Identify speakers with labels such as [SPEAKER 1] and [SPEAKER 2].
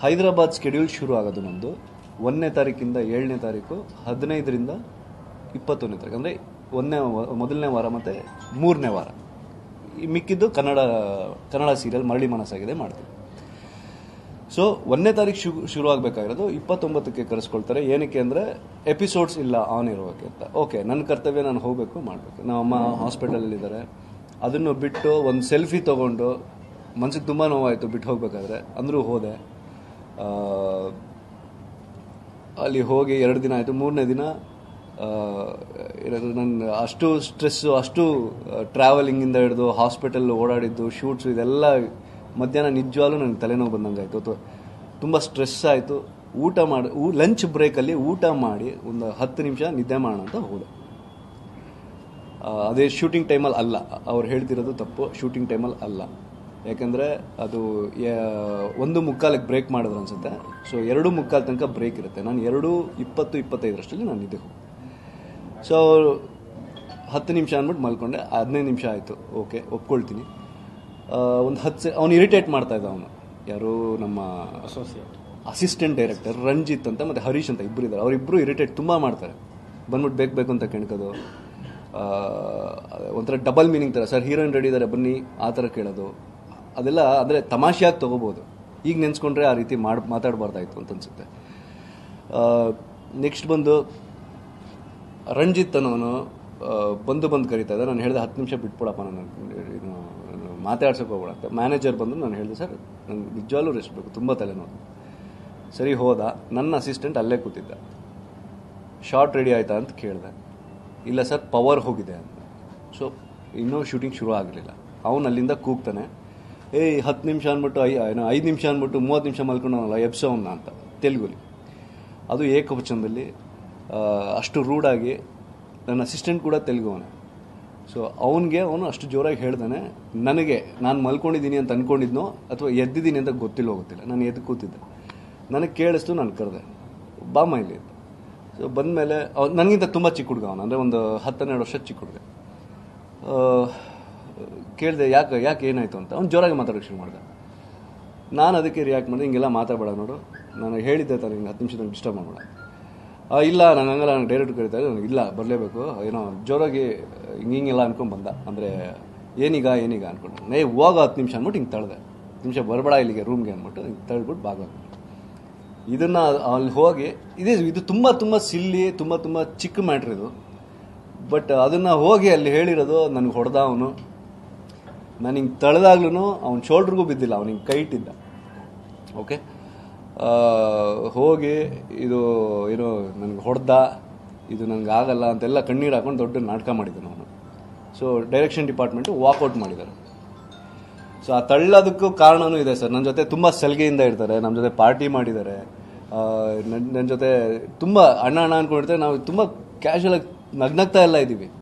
[SPEAKER 1] Hyderabad schedule ಶುರು ಆಗೋದು ನಮ್ಮದು ಒಂದನೇ ತಾರೀಕಿಂದ ಏಳನೇ ತಾರೀಕು ಹದಿನೈದರಿಂದ ಇಪ್ಪತ್ತೊಂದನೇ ತಾರೀಕು ಅಂದರೆ ಒಂದನೇ ವ- ಮೊದಲನೇ ವಾರ ಮತ್ತು ಮೂರನೇ ವಾರ ಈ ಮಿಕ್ಕಿದ್ದು ಕನ್ನಡ ಕನ್ನಡ ಸೀರಿಯಲ್ ಮರಳಿ ಮನಸ್ಸಾಗಿದೆ ಮಾಡ್ತೀವಿ ಸೊ ಒಂದನೇ ತಾರೀಕು ಶು ಶುರು ಆಗಬೇಕಾಗಿರೋದು ಇಪ್ಪತ್ತೊಂಬತ್ತಕ್ಕೆ ಕರೆಸ್ಕೊಳ್ತಾರೆ ಏನಕ್ಕೆ ಅಂದರೆ ಎಪಿಸೋಡ್ಸ್ ಇಲ್ಲ ಆನ್ ಇರೋಕ್ಕೆ ಅಂತ ಓಕೆ ನನ್ನ ಕರ್ತವ್ಯ ನಾನು ಹೋಗಬೇಕು ಮಾಡಬೇಕು ನಮ್ಮ ಅಮ್ಮ ಹಾಸ್ಪಿಟಲಲ್ಲಿದ್ದಾರೆ ಅದನ್ನು ಬಿಟ್ಟು ಒಂದು ಸೆಲ್ಫಿ ತೊಗೊಂಡು ಮನ್ಸಿಗೆ ತುಂಬ ನೋವಾಯಿತು ಬಿಟ್ಟು ಹೋಗ್ಬೇಕಾದ್ರೆ ಅಂದರೂ ಹೋದೆ ಆ, ಅಲ್ಲಿ ಹೋಗಿ ಎರಡು ದಿನ ಆಯಿತು ಮೂರನೇ ದಿನ ಆ, ಏನದು ನನ್ನ ಅಷ್ಟು ಸ್ಟ್ರೆಸ್ಸು ಅಷ್ಟು ಟ್ರಾವೆಲಿಂಗಿಂದ ಹಿಡಿದು ಹಾಸ್ಪಿಟಲ್ ಓಡಾಡಿದ್ದು ಶೂಟ್ಸು ಇದೆಲ್ಲ ಮಧ್ಯಾಹ್ನ ನಿಜವಾಗ್ಲೂ ನನಗೆ ತಲೆನೋವು ಬಂದಂಗೆ ಆಯಿತು ಅಥವಾ ತುಂಬ ಸ್ಟ್ರೆಸ್ ಆಯಿತು ಊಟ ಮಾಡಿ ಲಂಚ್ ಬ್ರೇಕಲ್ಲಿ ಊಟ ಮಾಡಿ ಒಂದು ಹತ್ತು ನಿಮಿಷ ನಿದ್ದೆ ಮಾಡೋಣ ಅಂತ ಹೋದೆ ಆ, ಅದೇ ಶೂಟಿಂಗ್ ಟೈಮಲ್ಲಿ ಅಲ್ಲ ಅವ್ರು ಹೇಳ್ತಿರೋದು ತಪ್ಪು ಶೂಟಿಂಗ್ ಟೈಮಲ್ಲಿ ಅಲ್ಲ ಯಾಕಂದರೆ ಅದು ಯಾ- ಒಂದು ಮುಕ್ಕಾಲಕ್ಕೆ ಬ್ರೇಕ್ ಮಾಡಿದ್ರು ಅನ್ಸುತ್ತೆ ಸೊ ಎರಡು ಮುಕ್ಕಾಲು ತನಕ ಬ್ರೇಕ್ ಇರುತ್ತೆ ನಾನು ಎರಡು ಇಪ್ಪತ್ತು ಇಪ್ಪತ್ತೈದರಷ್ಟರಲ್ಲಿ ನಾನು ನಿದ್ದೆ ಹೋಗಿ ಸೊ ಹತ್ತು ನಿಮಿಷ ಅಂದ್ಬಿಟ್ಟು ಮಲ್ಕೊಂಡೆ ಹದಿನೈದು ನಿಮಿಷ ಆಯಿತು ಓಕೆ ಒಪ್ಕೊಳ್ತೀನಿ ಒಂದು ಹತ್ತು ಸೆ ಅವ್ನು ಇರಿಟೇಟ್ ಮಾಡ್ತಾ ಇದ್ದ ಅವನು ಯಾರು ನಮ್ಮ ಅಸಿಸ್ಟೆಂಟ್ ಡೈರೆಕ್ಟರ್ ರಂಜಿತ್ ಅಂತ ಮತ್ತು ಹರೀಶ್ ಅಂತ ಇಬ್ಬರು ಇದ್ದಾರೆ ಅವರಿಬ್ಬರು ಇರಿಟೇಟ್ ತುಂಬ ಮಾಡ್ತಾರೆ ಬಂದ್ಬಿಟ್ಟು ಬೇಕು ಬೇಕು ಅಂತ ಕೆಣ್ಕೋದು ಆ, ಒಂಥರ ಡಬಲ್ ಮೀನಿಂಗ್ ಥರ ಸರ್ ಹೀರೋಯಿನ್ ರೆಡಿ ಇದ್ದಾರೆ ಬನ್ನಿ ಆ ಥರ ಕೇಳೋದು ಅದೆಲ್ಲ ಅಂದರೆ ತಮಾಷೆಯಾಗಿ ತೊಗೋಬೋದು ಈಗ ನೆನೆಸ್ಕೊಂಡ್ರೆ ಆ ರೀತಿ ಮಾಡಿ ಮಾತಾಡಬಾರ್ದಾಯ್ತು ಅಂತ ಅನ್ಸುತ್ತೆ ನೆಕ್ಸ್ಟ್ ಬಂದು ರಂಜಿತ್ ಅನ್ನೋನು ಆ, ಬಂದು ಬಂದು ಕರೀತಾ ಇದ್ದ ನಾನು ಹೇಳಿದೆ ಹತ್ತು ನಿಮಿಷ ಬಿಟ್ಬಿಡಪ್ಪ ನಾನು ಇದು ನಾನು ಮಾತಾಡ್ಸೋಕೆ ಹೋಗ್ಬೇಡ ಅಂತ ಮ್ಯಾನೇಜರ್ ಬಂದು ನಾನು ಹೇಳಿದೆ ಸರ್ ನಂಗೆ ನಿಜವಾಗ್ಲೂ ರೆಸ್ಟ್ ಬೇಕು ತುಂಬ ತಲೆನೋವು ಸರಿ ಹೋದ ನನ್ನ ಅಸಿಸ್ಟೆಂಟ್ ಅಲ್ಲೇ ಕೂತಿದ್ದ ಶಾರ್ಟ್ ರೆಡಿ ಆಯ್ತಾ ಅಂತ ಕೇಳಿದೆ ಇಲ್ಲ ಸರ್ ಪವರ್ ಹೋಗಿದೆ ಅಂತ ಸೊ ಇನ್ನೂ ಶೂಟಿಂಗ್ ಶುರು ಆಗಲಿಲ್ಲ ಅವನು ಅಲ್ಲಿಂದ ಕೂಗ್ತಾನೆ ಏಯ್ ಹತ್ತು ನಿಮಿಷ ಅಂದ್ಬಿಟ್ಟು ಐ ಏನೋ ಐದು ನಿಮಿಷ ಅಂದ್ಬಿಟ್ಟು ಮೂವತ್ತು ನಿಮಿಷ ಮಲ್ಕೊಂಡವನಲ್ಲ ಎಬ್ಸೋವನ್ನ ಅಂತ ತೆಲುಗುಲಿ ಅದು ಏಕವಚನದಲ್ಲಿ ಆ, ಅಷ್ಟು ರೂಡಾಗಿ ನನ್ನ ಅಸಿಸ್ಟೆಂಟ್ ಕೂಡ ತೆಲುಗುವನೇ ಸೊ ಅವನಿಗೆ ಅವನು ಅಷ್ಟು ಜೋರಾಗಿ ಹೇಳ್ದಾನೆ ನನಗೆ ನಾನು ಮಲ್ಕೊಂಡಿದ್ದೀನಿ ಅಂತ ಅನ್ಕೊಂಡಿದ್ನೋ ಅಥವಾ ಎದ್ದಿದ್ದೀನಿ ಅಂತ ಗೊತ್ತಿಲ್ಲ ಗೊತ್ತಿಲ್ಲ ನಾನು ಎದ್ದು ಕೂತಿದ್ದೆ ನನಗೆ ಕೇಳಿಸ್ತು ನಾನು ಕರೆದೆ ಬಾಮ ಇಲ್ಲಿ ಅಂತ ಸೊ ಬಂದಮೇಲೆ ನನಗಿಂತ ತುಂಬ ಚಿಕ್ಕ ಹುಡುಗ ಅವನು ಅಂದರೆ ಒಂದು ಹತ್ತೆರಡು ವರ್ಷ ಚಿಕ್ಕ ಹುಡುಗ ಕೇಳಿದೆ ಯಾಕೆ ಯಾಕೆ ಏನಾಯಿತು ಅಂತ ಅವ್ನು ಜೋರಾಗಿ ಮಾತಾಡೋಕ್ಕೆ ಶುರು ಮಾಡಿದೆ ನಾನು ಅದಕ್ಕೆ ರಿಯಾಕ್ಟ್ ಮಾಡಿದೆ ಹಿಂಗೆಲ್ಲ ಮಾತಾಡಬೇಡ ನೋಡು ನಾನು ಹೇಳಿದ್ದೆ ತಾನೆ ಹಿಂಗೆ ಹತ್ತು ನಿಮಿಷ ನಂಗೆ ಡಿಸ್ಟರ್ಬ್ ಮಾಡಬೇಡ ಆ, ಇಲ್ಲ ನಾನು ಹಂಗಲ್ಲ ನಾನು ಡೈರೆಕ್ಟ್ ಕರಿತಾ ಇದ್ದೆ ನನಗೆ ಇಲ್ಲ ಬರಲೇಬೇಕು ಏನೋ ಜೋರಾಗಿ ಹಿಂಗೆ ಹಿಂಗೆಲ್ಲ ಅನ್ಕೊಂಡ್ ಬಂದ ಅಂದರೆ ಏನೀಗ ಏನೀಗ ಅನ್ಕೊಂಡು ನೇ ಹೋಗೋ ಹತ್ತು ನಿಮಿಷ ಅಂದ್ಬಿಟ್ಟು ಹಿಂಗೆ ತಳ್ದೆ ನಿಮಿಷ ಬರಬೇಡ ಇಲ್ಲಿಗೆ ರೂಮ್ಗೆ ಅಂದ್ಬಿಟ್ಟು ಹಿಂಗೆ ತಳ್ಬಿಟ್ಟು ಭಾಗ ಇದನ್ನ ಅಲ್ಲಿ ಹೋಗಿ ಇದೇ ಇದು ತುಂಬ ತುಂಬ ಸಿಲ್ಲಿ ತುಂಬ ತುಂಬ ಚಿಕ್ಕ ಮ್ಯಾಟ್ರ್ ಇದು ಬಟ್ ಅದನ್ನ ಹೋಗಿ ಅಲ್ಲಿ ಹೇಳಿರೋದು ನನಗೆ ಹೊಡೆದ ಅವನು ನಾನು ಹಿಂಗೆ ತಳೆದಾಗ್ಲೂ ಅವ್ನ ಶೋಲ್ಡ್ರಿಗೂ ಬಿದ್ದಿಲ್ಲ ಅವ್ನು ಹಿಂಗೆ ಕೈ ಇಟ್ಟಿದ್ದ ಓಕೆ ಹೋಗಿ ಇದು ಏನು ನನಗೆ ಹೊಡೆದ ಇದು ನನಗೆ ಆಗಲ್ಲ ಅಂತೆಲ್ಲ ಕಣ್ಣೀರು ಹಾಕೊಂಡು ದೊಡ್ಡ ನಾಟಕ ಮಾಡಿದ್ದಾನೆ ಅವನು ಸೊ ಡೈರೆಕ್ಷನ್ ಡಿಪಾರ್ಟ್ಮೆಂಟು ವಾಕೌಟ್ ಮಾಡಿದ್ದಾರೆ ಸೊ ಆ ತಳ್ಳೋದಕ್ಕೂ ಕಾರಣನೂ ಇದೆ ಸರ್ ನನ್ನ ಜೊತೆ ತುಂಬ ಸಲಿಗೆಯಿಂದ ಇರ್ತಾರೆ ನಮ್ಮ ಜೊತೆ ಪಾರ್ಟಿ ಮಾಡಿದ್ದಾರೆ ನನ್ನ ನನ್ನ ಜೊತೆ ತುಂಬ ಅಣ್ಣ ಅಣ್ಣ ಅನ್ಕೊಂಡಿರ್ತಾರೆ ನಾವು ತುಂಬ ಕ್ಯಾಶುವಲ್ ಆಗಿ ನಗ್ನಗ್ತಾ ಎಲ್ಲ ಇದ್ದೀವಿ